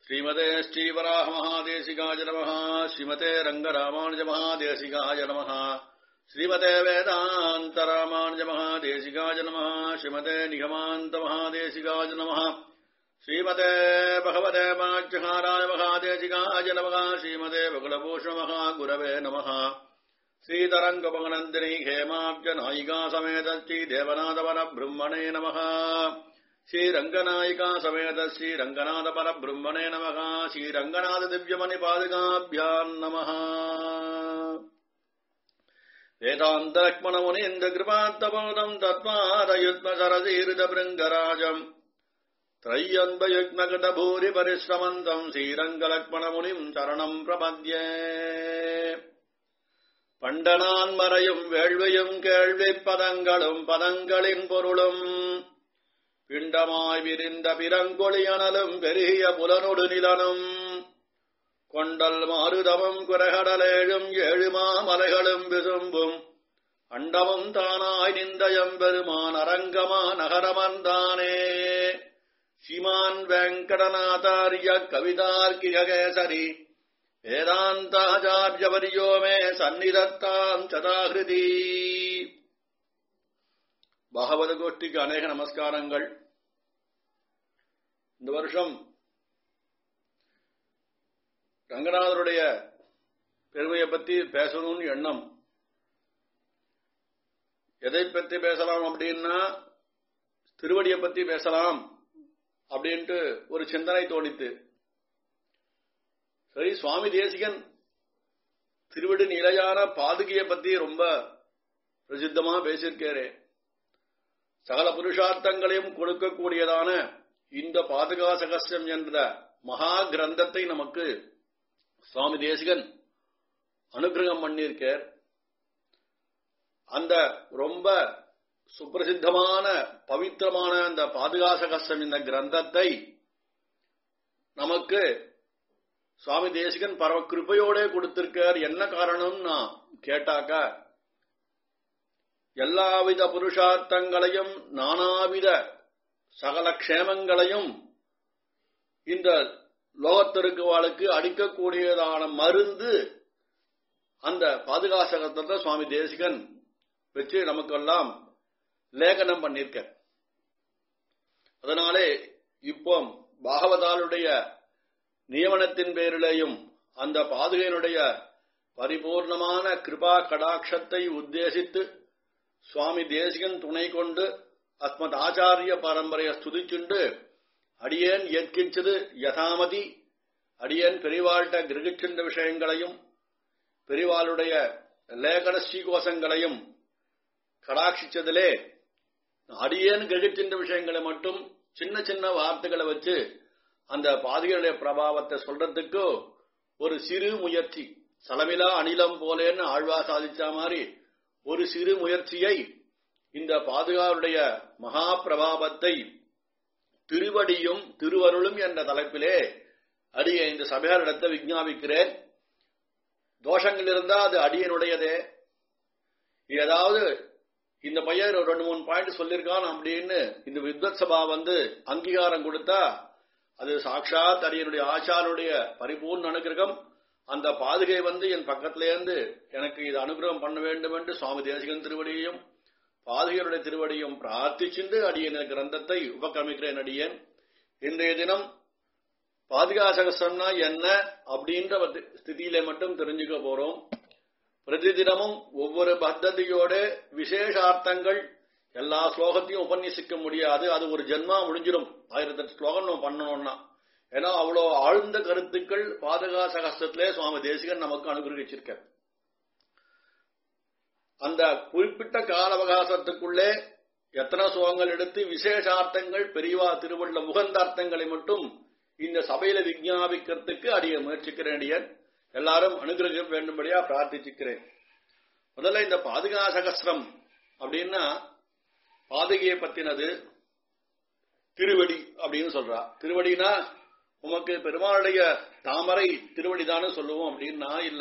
ஸ்ரீமதே ஸ்ரீவராக மகாதேசிகாய நமः ஸ்ரீமதே ரங்கராமானுஜ மகாதேசிகாய நமः ஸ்ரீமதே வேதாந்த ராமானுஜ மகாதேசிகாய நமः ஸ்ரீமதே நிகமாந்த மகாதேசிகாய நமः ஸ்ரீமதே பகவதே மாட்சகாராய மகாதேசிகாய நமः ஸ்ரீமதே பகுலபூஷ மகாகுரவே நமः श्रीतरङ्गपगनन्दिनी हेमाब्जनायिका समेत श्रीदेवनाथपरब्रह्मणे नमः श्रीरङ्गनायिका समेत श्रीरङ्गनाथपरब्रह्मणे नमः श्रीरङ्गनाथदिव्यमणिपादुकाभ्याम् नमः वेदान्तलक्ष्मणमुनीन्द्रकृपान्तबोधम् तत्त्वादयुग्मसरसीरितभृङ्गराजम् त्रय्यन्वयुग्मगतभूरिपरिश्रमन्तम् श्रीरङ्गलक्ष्मणमुनिम् चरणम् प्रपद्ये பண்டனான் மறையும் வேள்வியும் கேள்வி பதங்களும் பதங்களின் பொருளும் பிண்டமாய் விரிந்த பிறங்கொழியனலும் பெரிய புலனொடு நிலனும் கொண்டல் மாருதமும் குரகடலேழும் ஏழுமா மலைகளும் விசும்பும் அண்டமும் தானாய் நிந்தயம் பெருமான் அரங்கமா நகரமர்ந்தானே ஸ்ரீமான் வெங்கடநாதாரிய கவிதார்க்கிகேசரி வேதாந்தாச்சாரியவரியோ மே சந்நிதத்தாம் சதாகிருதி பாகவத கோஷ்டிக்கு அநேக நமஸ்காரங்கள் இந்த வருஷம் ரங்கநாதருடைய பெருமையை பத்தி பேசணும்னு எண்ணம் எதை பத்தி பேசலாம் அப்படின்னா திருவடியை பத்தி பேசலாம் அப்படின்ட்டு ஒரு சிந்தனை தோணித்து சரி சுவாமி தேசிகன் திருவிடு நிலையான பாதுகையை பத்தி ரொம்ப பிரசித்தமா பேசியிருக்காரு சகல புருஷார்த்தங்களையும் கொடுக்கக்கூடியதான இந்த பாதுகா சகசியம் என்ற மகா கிரந்தத்தை நமக்கு சுவாமி தேசிகன் அனுகிரகம் பண்ணியிருக்கார் அந்த ரொம்ப சுப்பிரசித்தமான பவித்திரமான அந்த பாதுகா சகசியம் இந்த கிரந்தத்தை நமக்கு சுவாமி தேசிகன் பரவ கிருப்பையோட கொடுத்திருக்கார் என்ன காரணம்னா கேட்டாக்க எல்லாவித புருஷார்த்தங்களையும் நானாவித சகல க்ஷேமங்களையும் இந்த லோகத்திற்கு வாழ்க்கு அடிக்கக்கூடியதான மருந்து அந்த பாதுகாசகத்தை சுவாமி தேசிகன் வச்சு நமக்கெல்லாம் லேகனம் பண்ணிருக்க அதனாலே இப்போ பாகவதாலுடைய நியமனத்தின் பேரிலேயும் அந்த பாதுகையினுடைய பரிபூர்ணமான கிருபா கடாட்சத்தை உத்தேசித்து சுவாமி தேசிகன் துணை கொண்டு அஸ்மத் ஆச்சாரிய பரம்பரையை ஸ்துதிச்சுண்டு அடியேன் ஏற்கின்றது யதாமதி அடியேன் பெரிவாழ்கிட்ட கிரகிச்சின்ற விஷயங்களையும் பெரிவாளுடைய லேகன ஸ்ரீகோசங்களையும் கடாட்சிச்சதிலே அடியேன் கிரகிச்சின்ற விஷயங்களை மட்டும் சின்ன சின்ன வார்த்தைகளை வச்சு அந்த பாதிகளுடைய பிரபாவத்தை சொல்றதுக்கு ஒரு சிறு முயற்சி சலமிலா அணிலம் போலேன்னு ஆழ்வா சாதிச்ச மாதிரி ஒரு சிறு முயற்சியை இந்த பாதுகாவுடைய மகா பிரபாவத்தை திருவடியும் திருவருளும் என்ற தலைப்பிலே அடிய இந்த சபையாரிடத்தை விஞ்ஞாபிக்கிறேன் தோஷங்கள் இருந்தா அது அடியனுடையதே ஏதாவது இந்த பையன் ரெண்டு மூணு பாயிண்ட் சொல்லியிருக்கான் அப்படின்னு இந்த வித்வத் சபா வந்து அங்கீகாரம் கொடுத்தா அது சாட்சாத் அரியனுடைய ஆச்சாருடைய பரிபூர்ண அனுகிரகம் அந்த பாதுகை வந்து என் பக்கத்திலேருந்து எனக்கு இது அனுகிரகம் பண்ண வேண்டும் என்று சுவாமி தேசிகன் திருவடியையும் பாதுகையுடைய திருவடியும் பிரார்த்திச்சுண்டு அடியன் கிரந்தத்தை உபக்கிரமிக்கிறேன் அடியேன் இன்றைய தினம் பாதுகா சகசம்னா என்ன அப்படின்ற ஸ்திதியில மட்டும் தெரிஞ்சுக்க போறோம் பிரதி தினமும் ஒவ்வொரு பத்ததியோட விசேஷார்த்தங்கள் எல்லா ஸ்லோகத்தையும் உபன்யசிக்க முடியாது அது ஒரு ஜென்மா முடிஞ்சிடும் ஆயிரத்தி எட்டு ஸ்லோகம் நம்ம பண்ணணும்னா ஏன்னா அவ்வளோ ஆழ்ந்த கருத்துக்கள் பாதுகா சகஸ்திலே சுவாமி தேசிகன் நமக்கு அனுகிரகிச்சிருக்க அந்த குறிப்பிட்ட கால அவகாசத்துக்குள்ளே எத்தனை சுகங்கள் எடுத்து விசேஷார்த்தங்கள் பெரியவா திருவள்ள முகந்தார்த்தங்களை மட்டும் இந்த சபையில விஞ்ஞாபிக்கிறதுக்கு அடிய முயற்சிக்கிறேன் அடியன் எல்லாரும் அனுகிரக வேண்டும்படியா பிரார்த்திச்சுக்கிறேன் முதல்ல இந்த பாதுகா சகசிரம் அப்படின்னா பாதுகையை பத்தினது திருவடி அப்படின்னு சொல்றா திருவடினா உமக்கு பெருமாளுடைய தாமரை திருவடிதான்னு சொல்லுவோம் அப்படின்னா இல்ல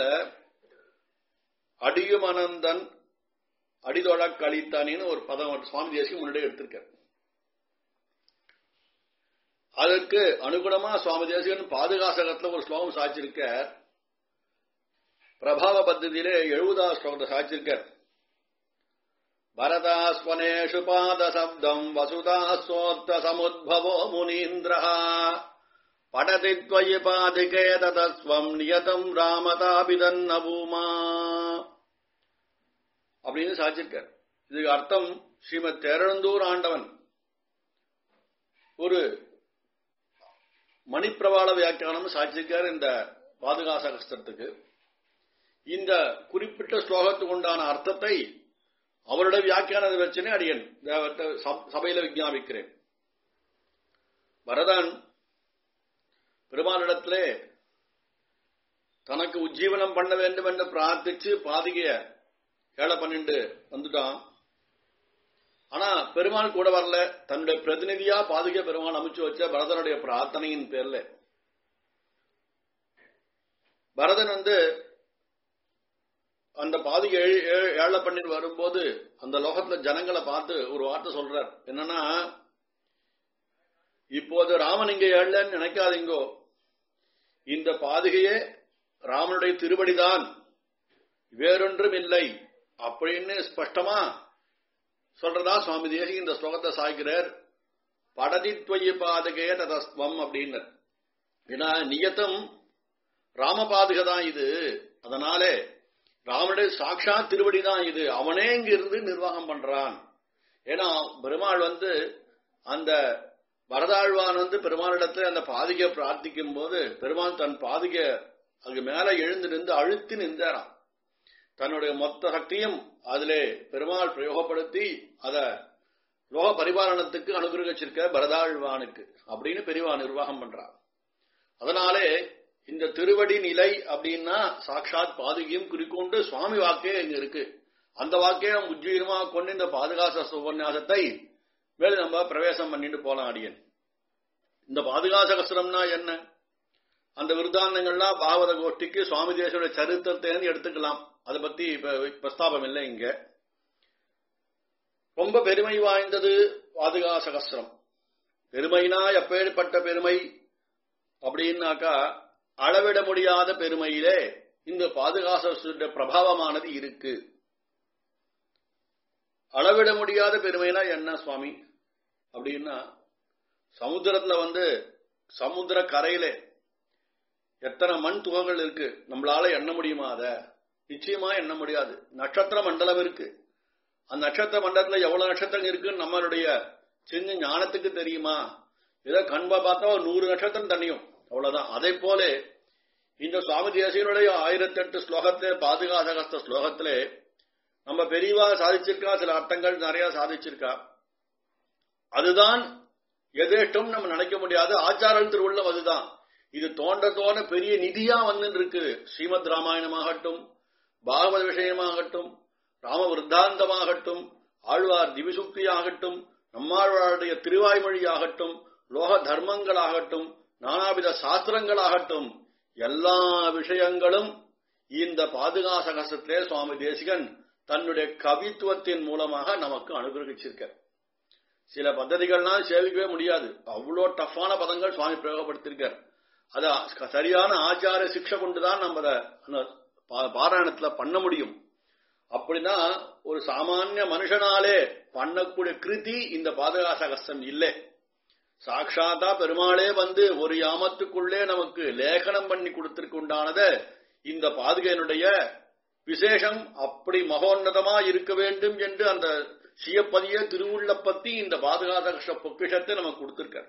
அடியுமனந்தன் அடிதொழ கழித்தானின்னு ஒரு பதம் சுவாமி தேசியம் முன்னாடி எடுத்திருக்க அதற்கு அனுகுணமா சுவாமி தேசிகன் பாதுகாசகத்துல ஒரு ஸ்லோகம் சாய்ச்சிருக்க பிரபாவ பத்ததியிலே எழுபதாவது ஸ்லோகத்தை சாய்ச்சிருக்கார் பரதாஸ்வனேஷு பாத சப்தம் வசுதா சோத்த சமுத்பவோ முனீந்திர படதி त्वयि பாதிகே ததஸ்வம் நியதம் ராமதாபிதன்னபூமா அப்படின்னு சாச்சிருக்கார் இதுக்கு அர்த்தம் ஸ்ரீமத் தேரழந்தூர் ஆண்டவன் ஒரு மணிப்பிரவாள வியாக்கியானம் சாட்சிருக்கார் இந்த பாதுகாசகஸ்திரத்துக்கு இந்த குறிப்பிட்ட ஸ்லோகத்துக்கு உண்டான அர்த்தத்தை அவருடைய வியாக்கியானத்தை வச்சுனே அடியன் தேவத்தை சபையில விஞ்ஞாபிக்கிறேன் பரதன் பெருமானிடத்திலே தனக்கு உஜ்ஜீவனம் பண்ண வேண்டும் என்று பிரார்த்திச்சு பாதிகைய ஏழை பண்ணிட்டு வந்துட்டான் ஆனா பெருமாள் கூட வரல தன்னுடைய பிரதிநிதியா பாதுகை பெருமாள் அமைச்சு வச்ச பரதனுடைய பிரார்த்தனையின் பேர்ல பரதன் வந்து அந்த பாதிகை ஏழை பண்ணிட்டு வரும்போது அந்த லோகத்துல ஜனங்களை பார்த்து ஒரு வார்த்தை சொல்றார் என்னன்னா இப்போது ராமன் இங்க ஏழன்னு நினைக்காதீங்கோ இந்த பாதுகையே ராமனுடைய திருவடிதான் வேறொன்றும் இல்லை அப்படின்னு ஸ்பஷ்டமா சொல்றதா சுவாமி தேசி இந்த ஸ்லோகத்தை சாய்க்கிறார் படதித்வய பாதகே ததஸ்வம் அப்படின்னு ஏன்னா நியத்தம் ராம பாதுகை தான் இது அதனாலே ராமனுடைய சாட்சாத் திருவடி தான் இது அவனே இங்க இருந்து நிர்வாகம் பண்றான் ஏன்னா பெருமாள் வந்து அந்த வரதாழ்வான் வந்து பெருமாளிடத்துல அந்த பாதிகை பிரார்த்திக்கும் போது பெருமாள் தன் பாதிகை அங்கு மேல எழுந்து நின்று அழுத்தி நின்றாராம் தன்னுடைய மொத்த சக்தியும் அதிலே பெருமாள் பிரயோகப்படுத்தி அத லோக பரிபாலனத்துக்கு அனுகிரகிச்சிருக்க பரதாழ்வானுக்கு அப்படின்னு பெரியவா நிர்வாகம் பண்றார் அதனாலே இந்த திருவடி நிலை அப்படின்னா சாட்சாத் பாதுகையும் குறிக்கொண்டு சுவாமி வாக்கே இங்க இருக்கு அந்த வாக்கே உஜ்ஜீரமா கொண்டு இந்த பாதுகாச உபன்யாசத்தை மேலும் நம்ம பிரவேசம் பண்ணிட்டு போலாம் அடியன் இந்த பாதுகாசகஸ்திரம்னா என்ன அந்த விருதாந்தங்கள்லாம் பாகவத கோஷ்டிக்கு சுவாமி தேசோட சரித்திரத்தை எடுத்துக்கலாம் அதை பத்தி இப்ப பிரஸ்தாபம் இல்லை இங்க ரொம்ப பெருமை வாய்ந்தது பாதுகாசகஸ்திரம் பெருமைனா எப்பேற்பட்ட பெருமை அப்படின்னாக்கா அளவிட முடியாத பெருமையிலே இந்த பாதுகாச பிரபாவமானது இருக்கு அளவிட முடியாத பெருமைனா என்ன சுவாமி அப்படின்னா சமுத்திரத்துல வந்து சமுத்திர கரையில எத்தனை மண் துகங்கள் இருக்கு நம்மளால எண்ண முடியுமா அத நிச்சயமா எண்ண முடியாது நட்சத்திர மண்டலம் இருக்கு அந்த நட்சத்திர மண்டலத்துல எவ்வளவு நட்சத்திரம் இருக்குன்னு நம்மளுடைய சின்ன ஞானத்துக்கு தெரியுமா ஏதோ கண்பா பார்த்தா ஒரு நூறு நட்சத்திரம் தண்ணியும் அவ்வளவுதான் அதே போல இந்த சுவாமி தேசியனுடைய ஆயிரத்தி எட்டு ஸ்லோகத்திலே பாதுகாசகஸ்த ஸ்லோகத்திலே நம்ம பெரியவா சாதிச்சிருக்கா சில அர்த்தங்கள் நிறைய சாதிச்சிருக்கா அதுதான் எதேஷ்டம் நம்ம நினைக்க முடியாது ஆச்சாரல் திருவுள்ளம் அதுதான் இது தோன்ற தோன்ற பெரிய நிதியா வந்து இருக்கு ஸ்ரீமத் ராமாயணமாகட்டும் பாகவத விஷயமாகட்டும் ராம விருத்தாந்தமாகட்டும் ஆழ்வார் திவிசுக்தியாகட்டும் நம்மாழ்வாருடைய திருவாய்மொழியாகட்டும் லோக தர்மங்களாகட்டும் நானாவித சாஸ்திரங்களாகட்டும் எல்லா விஷயங்களும் இந்த பாதுகாசகசத்திலே சுவாமி தேசிகன் தன்னுடைய கவித்துவத்தின் மூலமாக நமக்கு அனுகிரகிச்சிருக்க சில பദ്ധதிகள்லாம் சேவிக்கவே முடியாது அவ்வளோ டஃப்பான பதங்கள் சுவாமி பிரயோகப்படுத்திருக்கார் அத சரியான ஆச்சார சிக்ஷை கொண்டுதான் நம்ம அதை பாராயணத்துல பண்ண முடியும் அப்படின்னா ஒரு சாமானிய மனுஷனாலே பண்ணக்கூடிய கிருதி இந்த பாதுகாசகஸ்தம் இல்லை சாட்சாத்தா பெருமாளே வந்து ஒரு யாமத்துக்குள்ளே நமக்கு லேகனம் பண்ணி கொடுத்திருக்குண்டானத இந்த பாதுகையினுடைய விசேஷம் அப்படி மகோன்னதமா இருக்க வேண்டும் என்று அந்த சியப்பதிய திருவுள்ள பத்தி இந்த பாதுகாத பொக்கிஷத்தை நமக்கு கொடுத்திருக்கார்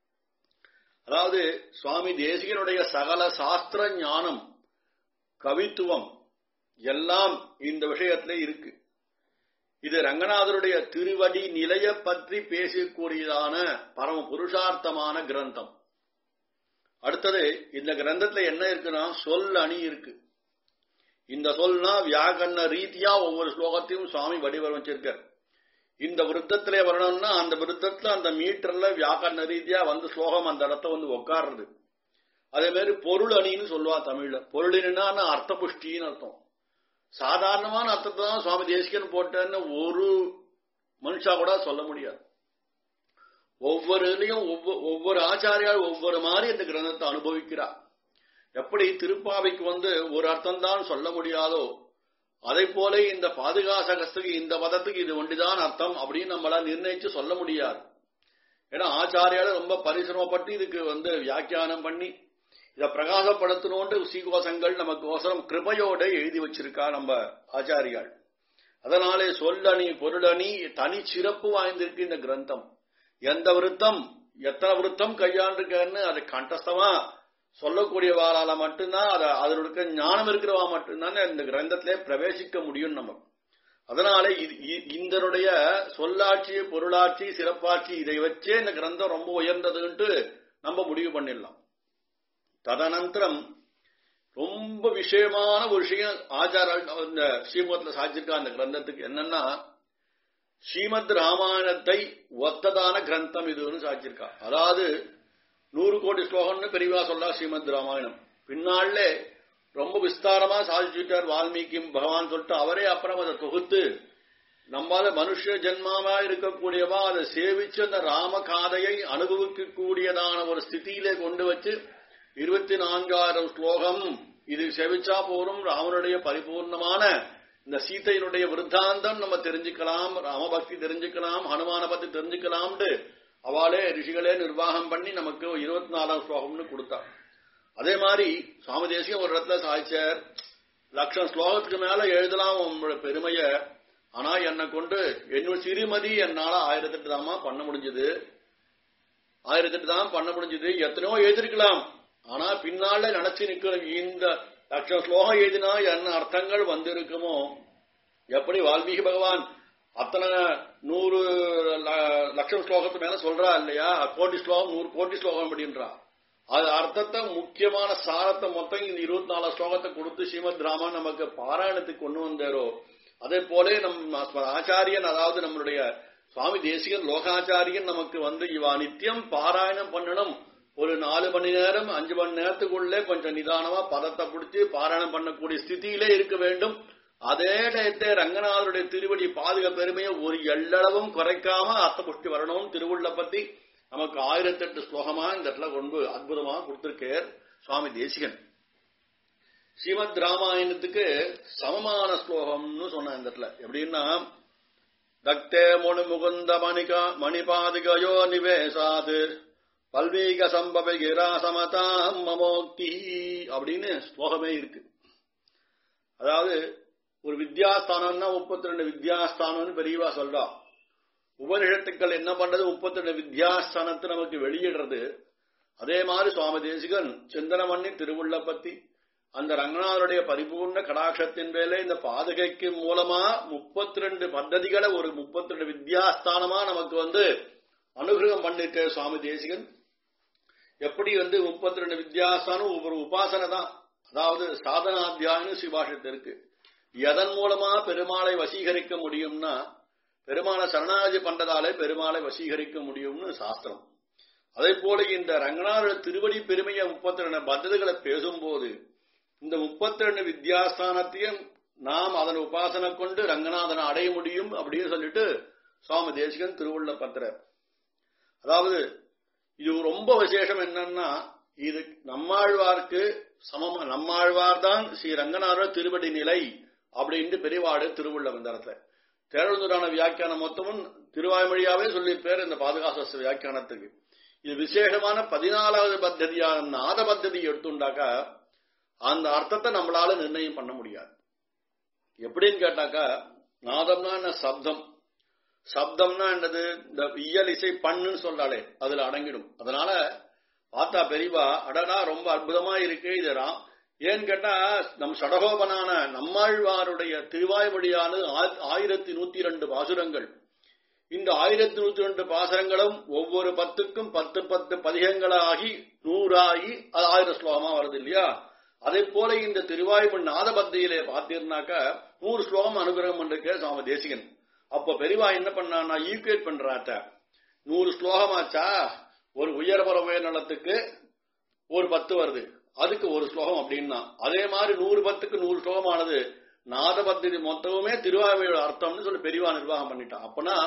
அதாவது சுவாமி தேசிகனுடைய சகல சாஸ்திர ஞானம் கவித்துவம் எல்லாம் இந்த விஷயத்திலே இருக்கு இது ரங்கநாதருடைய திருவடி நிலைய பற்றி பேசக்கூடியதான பரம புருஷார்த்தமான கிரந்தம் அடுத்தது இந்த கிரந்தத்துல என்ன இருக்குன்னா சொல் அணி இருக்கு இந்த சொல்னா வியாகரண ரீதியா ஒவ்வொரு ஸ்லோகத்தையும் சுவாமி வடிவமைச்சிருக்கார் இந்த விருத்தத்திலே வரணும்னா அந்த விருத்தத்துல அந்த மீட்டர்ல வியாக்கரண ரீதியா வந்து ஸ்லோகம் அந்த இடத்த வந்து உட்காருறது அதே மாதிரி பொருள் அணின்னு சொல்லுவா தமிழ்ல பொருளினா அர்த்த புஷ்டின்னு அர்த்தம் சாதாரணமான அர்த்தத்தை தான் சுவாமி தேசிகன் போட்டேன்னு ஒரு மனுஷா கூட சொல்ல முடியாது ஒவ்வொரு இதுலயும் ஒவ்வொ- ஒவ்வொரு ஆச்சாரியால் ஒவ்வொரு மாதிரி இந்த கிரந்தத்தை அனுபவிக்கிறார் எப்படி திருப்பாவைக்கு வந்து ஒரு அர்த்தம் தான் சொல்ல முடியாதோ அதை போல இந்த பாதுகாசகத்துக்கு இந்த பதத்துக்கு இது ஒன்றுதான் அர்த்தம் அப்படின்னு நம்மளால நிர்ணயிச்சு சொல்ல முடியாது ஏன்னா ஆச்சாரியால ரொம்ப பரிசிரமப்பட்டு இதுக்கு வந்து வியாக்கியானம் பண்ணி இதை பிரகாசப்படுத்தணும்னு சீகோசங்கள் நமக்கு அவசரம் கிருபையோட எழுதி வச்சிருக்கா நம்ம ஆச்சாரியால் அதனாலே சொல்லணி பொருளணி தனி சிறப்பு வாய்ந்திருக்கு இந்த கிரந்தம் எந்த விருத்தம் எத்தனை விருத்தம் கையாண்டிருக்கன்னு அதை கண்டஸ்தமா சொல்லக்கூடியவாளால மட்டும்தான் அத அதனுடைய ஞானம் இருக்கிறவா மட்டும்தான் இந்த கிரந்தத்திலே பிரவேசிக்க முடியும் நம்ம அதனாலே இது- இ- இந்தனுடைய சொல்லாட்சி பொருளாட்சி சிறப்பாட்சி இதை வச்சே இந்த கிரந்தம் ரொம்ப உயர்ந்ததுன்ட்டு நம்ம முடிவு பண்ணிடலாம் ததனந்தரம் ரொம்ப விஷயமான ஒரு விஷயம் ஆச்சார இந்த ஸ்ரீமத்ல சாதிச்சிருக்கா அந்த கிரந்தத்துக்கு என்னன்னா ஸ்ரீமத் ராமாயணத்தை ஒத்ததான கிரந்தம் இதுன்னு சாதிச்சிருக்கா அதாவது நூறு கோடி ஸ்லோகம்னு பெரியவா சொல்லா ஸ்ரீமத் ராமாயணம் பின்னாலே ரொம்ப விஸ்தாரமா சாதிச்சுட்டார் வால்மீகி பகவான் சொல்லிட்டு அவரே அப்புறம் அதை தொகுத்து நம்மால மனுஷ ஜென்மாவா இருக்கக்கூடியவா அதை சேவிச்சு அந்த ராமகாதையை அனுபவிக்க கூடியதான ஒரு ஸ்திதியிலே கொண்டு வச்சு இருபத்தி நான்காயிரம் ஸ்லோகம் இது செவிச்சா போரும் ராமனுடைய பரிபூர்ணமான இந்த சீதையினுடைய விருத்தாந்தம் நம்ம தெரிஞ்சுக்கலாம் ராமபக்தி தெரிஞ்சுக்கலாம் ஹனுமான பத்தி தெரிஞ்சுக்கலாம்னு அவளே ரிஷிகளே நிர்வாகம் பண்ணி நமக்கு இருபத்தி நாலாம் ஸ்லோகம்னு கொடுத்தா அதே மாதிரி சுவாமி தேசியம் ஒரு இடத்துல சாய்ச்சார் லட்சம் ஸ்லோகத்துக்கு மேல எழுதலாம் உங்களோட பெருமைய ஆனா என்னை கொண்டு என்னோட சிறுமதி என்னால ஆயிரத்தெட்டு தாமா பண்ண முடிஞ்சது ஆயிரத்தெட்டு தான் பண்ண முடிஞ்சது எத்தனையோ எழுதிருக்கலாம் ஆனா பின்னால நினைச்சு நிக்கணும் இந்த லட்சம் ஸ்லோகம் எழுதினா என்ன அர்த்தங்கள் வந்திருக்குமோ எப்படி வால்மீகி பகவான் அத்தனை நூறு ல- லட்சம் ஸ்லோகத்து மேல சொல்றா இல்லையா கோடி ஸ்லோகம் நூறு கோடி ஸ்லோகம் அப்படின்றா அது அர்த்தத்தை முக்கியமான சாரத்தை மொத்தம் இந்த இருபத்தி நாலு ஸ்லோகத்தை கொடுத்து ஸ்ரீமத் ராமன் நமக்கு பாராயணத்துக்கு கொண்டு வந்தாரோ அதே போல நம் ஆச்சாரியன் அதாவது நம்மளுடைய சுவாமி தேசிகன் லோகாச்சாரியன் நமக்கு வந்து இவா நித்தியம் பாராயணம் பண்ணணும் ஒரு நாலு மணி நேரம் அஞ்சு மணி நேரத்துக்குள்ளே கொஞ்சம் நிதானமா பதத்தை பிடிச்சி பாராயணம் பண்ணக்கூடிய ஸ்திதியிலே இருக்க வேண்டும் அதே டயத்தை ரங்கநாதருடைய திருவடி பாதுக பெருமையை ஒரு எள்ளளவும் குறைக்காம அர்த்த புஷ்டி வரணும் திருவுள்ள பத்தி நமக்கு ஆயிரத்தெட்டு ஸ்லோகமா இந்த இடத்துல கொண்டு அற்புதமா கொடுத்திருக்கார் சுவாமி தேசிகன் ஸ்ரீமத் ராமாயணத்துக்கு சமமான ஸ்லோகம்னு சொன்ன இந்த இடத்துல எப்படின்னா தக்தே முனு முகுந்த மணிகா மணிபாதிகயோ நிவேசாது பல்வீக சம்பவ கிராசமதாம் மமோக்தி அப்படின்னு ஸ்லோகமே இருக்கு அதாவது ஒரு வித்யாஸ்தானம்னா முப்பத்தி ரெண்டு வித்யாஸ்தானம்னு பெரியவா சொல்றா உபனிஷத்துக்கள் என்ன பண்றது முப்பத்தி ரெண்டு வித்யாஸ்தானத்தை நமக்கு வெளியிடுறது அதே மாதிரி சுவாமி தேசிகன் சிந்தனை பண்ணி திருவுள்ள பத்தி அந்த ரங்கநாதருடைய பரிபூர்ண கடாட்சத்தின் மேலே இந்த பாதுகைக்கு மூலமா முப்பத்தி ரெண்டு பத்ததிகளை ஒரு முப்பத்தி ரெண்டு வித்யாஸ்தானமா நமக்கு வந்து அனுகிரகம் பண்ணிருக்க சுவாமி தேசிகன் எப்படி வந்து முப்பத்தி ரெண்டு வித்யாஸ்தானம் ஒவ்வொரு உபாசனை தான் அதாவது சாதனாத்தியாயம் சிவாஷத்து இருக்கு எதன் மூலமா பெருமாளை வசீகரிக்க முடியும்னா பெருமாளை சரணாகதி பண்றதாலே பெருமாளை வசீகரிக்க முடியும்னு சாஸ்திரம் அதே போல இந்த ரங்கநாத திருவடி பெருமையை முப்பத்தி ரெண்டு பத்ததிகளை பேசும்போது இந்த முப்பத்தி ரெண்டு வித்யாஸ்தானத்தையும் நாம் அதன் உபாசனை கொண்டு ரங்கநாதனை அடைய முடியும் அப்படின்னு சொல்லிட்டு சுவாமி தேசிகன் திருவுள்ள பத்திரர் அதாவது இது ரொம்ப விசேஷம் என்னன்னா இது நம்மாழ்வார்க்கு சமமா நம்மாழ்வார் தான் ஸ்ரீ ரங்கநாதர் திருவடி நிலை அப்படின்ட்டு பெரியவாடு திருவுள்ள வந்தாரத்துல தேரழுந்தூரான வியாக்கியானம் மொத்தமும் திருவாய்மொழியாவே சொல்லியிருப்பார் இந்த பாதுகாச வியாக்கியானத்துக்கு இது விசேஷமான பதினாலாவது பத்ததியான நாத பத்ததி எடுத்துண்டாக்கா அந்த அர்த்தத்தை நம்மளால நிர்ணயம் பண்ண முடியாது எப்படின்னு கேட்டாக்கா நாதம்னா என்ன சப்தம் சப்தம்னா என்னது இந்த இயல் இசை பண்ணுன்னு சொல்றாளே அதுல அடங்கிடும் அதனால பார்த்தா பெரியவா அடடா ரொம்ப அற்புதமா இருக்கு இது ரா- ஏன்னு கேட்டா நம் சடகோபனான நம்மாழ்வாருடைய திருவாய்மொழியானது ஆ- ஆயிரத்தி நூத்தி ரெண்டு பாசுரங்கள் இந்த ஆயிரத்தி நூத்தி ரெண்டு பாசுரங்களும் ஒவ்வொரு பத்துக்கும் பத்து பத்து பதிகங்களாகி நூறாகி அது ஆயிரம் ஸ்லோகமா வருது இல்லையா அதே போல இந்த திருவாய்மொழி நாதபத்தியிலே பார்த்தீர்னாக்கா நூறு ஸ்லோகம் அனுகிரகம் பண்ணிருக்க சுவாமி தேசிகன் அப்ப பெரியவா என்ன பண்ணான்னா ஈக்குவேட் பண்றாட்ட நூறு ஸ்லோகமாச்சா ஒரு உயர்பர உயர்நலத்துக்கு ஒரு பத்து வருது அதுக்கு ஒரு ஸ்லோகம் அப்படின்னா அதே மாதிரி நூறு பத்துக்கு நூறு ஸ்லோகமானது நாத பத்தி மொத்தமுமே திருவாவையோட அர்த்தம்னு சொல்லி பெரியவா நிர்வாகம் பண்ணிட்டான் அப்பனா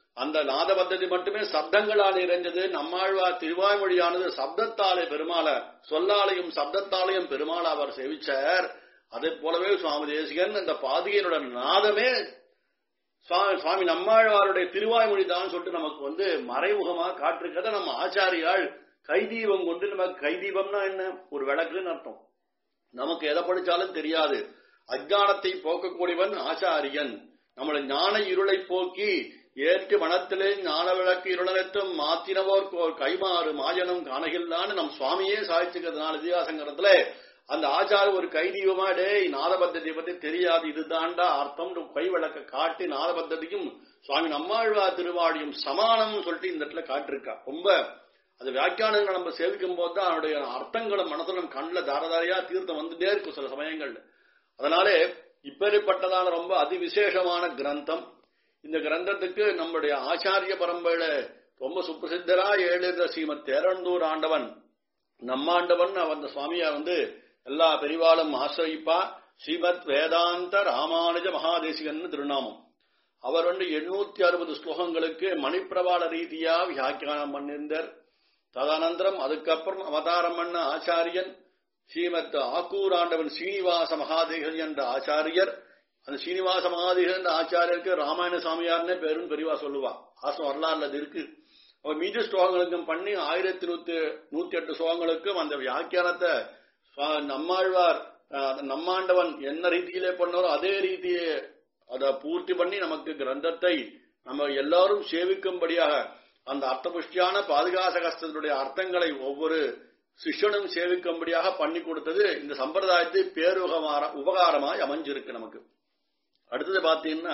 அந்த நாத பத்ததி மட்டுமே சப்தங்களால் நிறைஞ்சது நம்மாழ்வார் திருவாய்மொழியானது சப்தத்தாலே பெருமாள சொல்லாலையும் சப்தத்தாலையும் பெருமாள் அவர் சேவிச்சார் அதே போலவே சுவாமி தேசிகன் அந்த பாதிகையினோட நாதமே சுவாமி சுவாமி நம்மாழ்வாருடைய திருவாய்மொழி தான் சொல்லிட்டு நமக்கு வந்து மறைமுகமா காட்டிருக்கிறத நம்ம ஆச்சாரியால் கைதீபம் கொண்டு நமக்கு கைதீபம்னா என்ன ஒரு விளக்குன்னு அர்த்தம் நமக்கு எதை படிச்சாலும் தெரியாது அஜானத்தை போக்கக்கூடியவன் ஆச்சாரியன் நம்மளை ஞான இருளை போக்கி ஏற்று மனத்திலே ஞான விளக்கு இருளனத்தும் மாத்தினவோர் கைமாறு மாயனம் காணகில்லான்னு நம் சுவாமியே சாதிச்சுக்கிறதுனால இதிகாசங்கிறதுல அந்த ஆச்சாரம் ஒரு கைதீபமா டேய் நாத பத்ததியை பத்தி தெரியாது இதுதான்டா அர்த்தம் கை விளக்க காட்டி நாத பத்ததிக்கும் சுவாமி நம்மாழ்வா திருவாடியும் சமானம் சொல்லிட்டு இந்த இடத்துல காட்டிருக்கா ரொம்ப அது வியாக்கியானங்களை நம்ம சேவிக்கும் போது தான் அதனுடைய அர்த்தங்களை மனசுல கண்ணில் தாரதாரியா தீர்த்தம் வந்துட்டே இருக்கும் சில சமயங்கள்ல அதனாலே இப்பேற்பட்டதான ரொம்ப அதிவிசேஷமான கிரந்தம் இந்த கிரந்தத்துக்கு நம்முடைய ஆச்சாரிய பரம்பரையில ரொம்ப சுப்பிரசித்தரா எழுத ஸ்ரீமத் தேரண்டூர் ஆண்டவன் நம்மாண்டவன் அந்த சுவாமியா வந்து எல்லா பெரிவாளும் ஆசிரியிப்பா ஸ்ரீமத் வேதாந்த ராமானுஜ மகாதேசிகன் திருநாமம் அவர் வந்து எண்ணூத்தி அறுபது ஸ்லோகங்களுக்கு மணிப்பிரபால ரீதியா வியாக்கியானம் பண்ணியிருந்தார் ததனந்தரம் அதுக்கப்புறம் அவதாரம் பண்ண ஆச்சாரியன் ஸ்ரீமத் ஆக்கூர் ஆண்டவன் ஸ்ரீனிவாச மகாதேகன் என்ற ஆச்சாரியர் அந்த ஸ்ரீனிவாச மகாதேகன் என்ற ஆச்சாரியருக்கு ராமாயண சாமியார்னே பேரும் பெரியவா சொல்லுவா ஆசம் வரலாறுல அது இருக்கு அவர் மீதி ஸ்லோகங்களுக்கும் பண்ணி ஆயிரத்தி நூத்தி நூத்தி எட்டு ஸ்லோகங்களுக்கும் அந்த வியாக்கியானத்தை நம்மாழ்வார் நம்மாண்டவன் என்ன ரீதியிலே பண்ணாரோ அதே ரீதியே அதை பூர்த்தி பண்ணி நமக்கு கிரந்தத்தை நம்ம எல்லாரும் சேவிக்கும்படியாக அந்த அர்த்தபுஷ்டியான பாதுகாசகஸ்தனுடைய அர்த்தங்களை ஒவ்வொரு சிஷ்யனும் சேவிக்கும்படியாக பண்ணி கொடுத்தது இந்த சம்பிரதாயத்தை பேருகமார உபகாரமாய் அமைஞ்சிருக்கு நமக்கு அடுத்தது பாத்தீங்கன்னா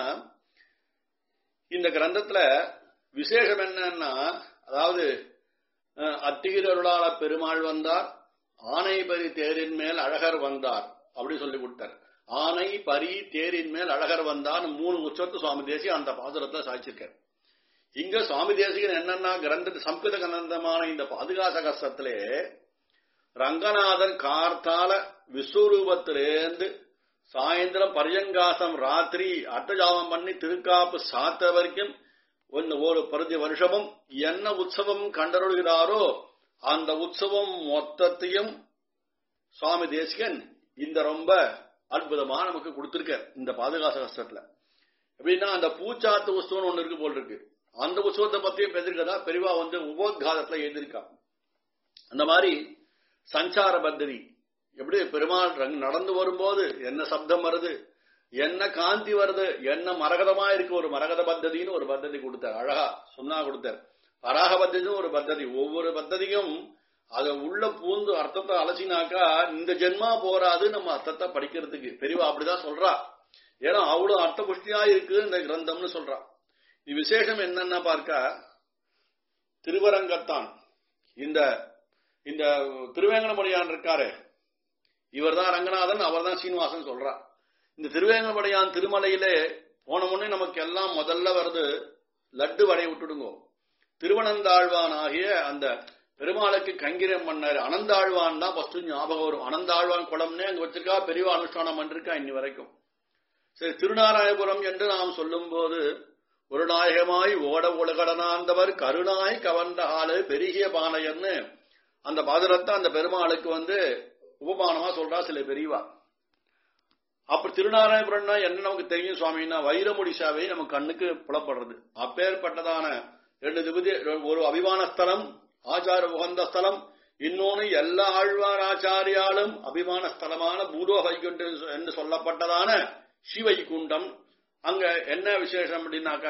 இந்த கிரந்தத்துல விசேஷம் என்னன்னா அதாவது அத்திகிரருளாள பெருமாள் வந்தார் ஆனை பரி தேரின் மேல் அழகர் வந்தார் அப்படி சொல்லி கொடுத்தார் ஆனை பரி தேரின் மேல் அழகர் வந்தார் மூணு உச்சத்து சுவாமி தேசி அந்த பாசுரத்தை சாய்ச்சிருக்கார் இங்க சுவாமி தேசிகன் என்னன்னா கிரந்த சம்ஸ்கிருத கிரந்தமான இந்த பாதுகாச கஷ்டத்திலே ரங்கநாதன் கார்த்தால விஸ்வரூபத்திலேருந்து சாயந்திரம் பரியங்காசம் ராத்திரி அர்த்தஜாபம் பண்ணி திருக்காப்பு சாத்த வரைக்கும் ஒரு பிரதி வருஷமும் என்ன உற்சவம் கண்டருள்கிறாரோ அந்த உற்சவம் மொத்தத்தையும் சுவாமி தேசிகன் இந்த ரொம்ப அற்புதமா நமக்கு கொடுத்திருக்க இந்த பாதுகாச கஷ்டத்துல எப்படின்னா அந்த பூச்சாத்து உற்சவம் ஒண்ணு இருக்கு போல் இருக்கு அந்த உற்சவத்தை பத்தியும் பேசிருக்கதா பெரிவா வந்து உபோத்காதத்துல எழுதியிருக்கா அந்த மாதிரி சஞ்சார பத்ததி எப்படி பெருமாள் நடந்து வரும்போது என்ன சப்தம் வருது என்ன காந்தி வருது என்ன மரகதமா இருக்கு ஒரு மரகத பத்ததின்னு ஒரு பத்ததி கொடுத்தார் அழகா சொன்னா கொடுத்தார் பராக பத்ததின்னு ஒரு பத்ததி ஒவ்வொரு பத்ததியும் அத உள்ள பூந்து அர்த்தத்தை அலசினாக்கா இந்த ஜென்மா போராது நம்ம அர்த்தத்தை படிக்கிறதுக்கு பெரியவா அப்படிதான் சொல்றா ஏன்னா அவ்வளவு அர்த்த புஷ்டியா இருக்கு இந்த கிரந்தம்னு சொல்றா இது விசேஷம் என்னன்னா பார்க்க திருவரங்கத்தான் இந்த இந்த திருவேங்கடமுடியான் இருக்காரு இவர் தான் ரங்கநாதன் அவர் தான் சீனிவாசன் சொல்றா இந்த திருவேங்கடமுடியான் திருமலையிலே போன முன்னே நமக்கு எல்லாம் முதல்ல வருது லட்டு வடை விட்டுடுங்கோ திருவனந்தாழ்வான் ஆகிய அந்த பெருமாளுக்கு கங்கிரம் பண்ணாரு அனந்தாழ்வான் தான் ஃபர்ஸ்ட் ஞாபகம் வரும் அனந்தாழ்வான் குளம்னே அங்க வச்சிருக்கா பெரிய அனுஷ்டானம் பண்ணிருக்கா இன்னி வரைக்கும் சரி திருநாராயபுரம் என்று நாம் சொல்லும் போது ஒரு நாயகமாய் ஓட உலகடனாந்தவர் கருணாய் கவர்ந்த ஆளு பெருகிய பானையன்னு அந்த பாதரத்தை அந்த பெருமாளுக்கு வந்து உபமானமா சொல்றா சில பெரியவா அப்ப திருநாராயணபுரம்னா என்ன நமக்கு தெரியும் சுவாமின்னா வைரமுடிசாவை நம்ம கண்ணுக்கு புலப்படுறது அப்பேற்பட்டதான ரெண்டு திபதி ஒரு அபிமான ஸ்தலம் ஆச்சார உகந்த ஸ்தலம் இன்னொன்னு எல்லா ஆழ்வார் ஆச்சாரியாலும் அபிமான ஸ்தலமான பூதோ வைகுண்டம் என்று சொல்லப்பட்டதான ஸ்ரீவைகுண்டம் அங்க என்ன விசேஷம் அப்படின்னாக்கா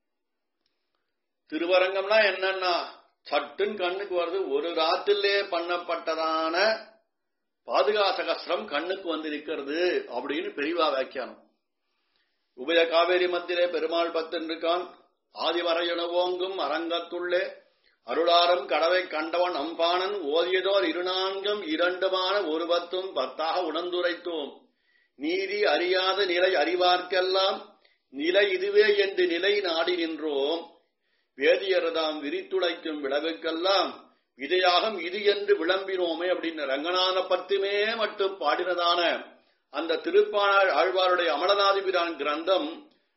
திருவரங்கம்னா என்னன்னா சட்டுன்னு கண்ணுக்கு வருது ஒரு ராத்திரிலே பண்ணப்பட்டதான பாதுகாசகஸ்திரம் கண்ணுக்கு வந்திருக்கிறது அப்படின்னு பெரியவா வியாக்கியானம் உபய காவேரி மத்தியிலே பெருமாள் பக்தன் இருக்கான் ஆதிவரையுணவோங்கும் அரங்கத்துள்ளே அருளாரம் கடவை கண்டவன் அம்பானன் ஓதியதோர் இருநான்கும் இரண்டுமான ஒரு பத்தும் பத்தாக உணர்ந்துரைத்தோம் நீதி அறியாத நிலை அறிவார்க்கெல்லாம் நிலை இதுவே என்று நிலை நாடி நின்றோம் வேதியரதாம் விரித்துடைக்கும் விளவுக்கெல்லாம் இதையாகம் இது என்று விளம்பினோமே அப்படின்னு ரங்கநாத பத்துமே மட்டும் பாடினதான அந்த திருப்பாண ஆழ்வாருடைய அமலநாதிபிரான் கிரந்தம்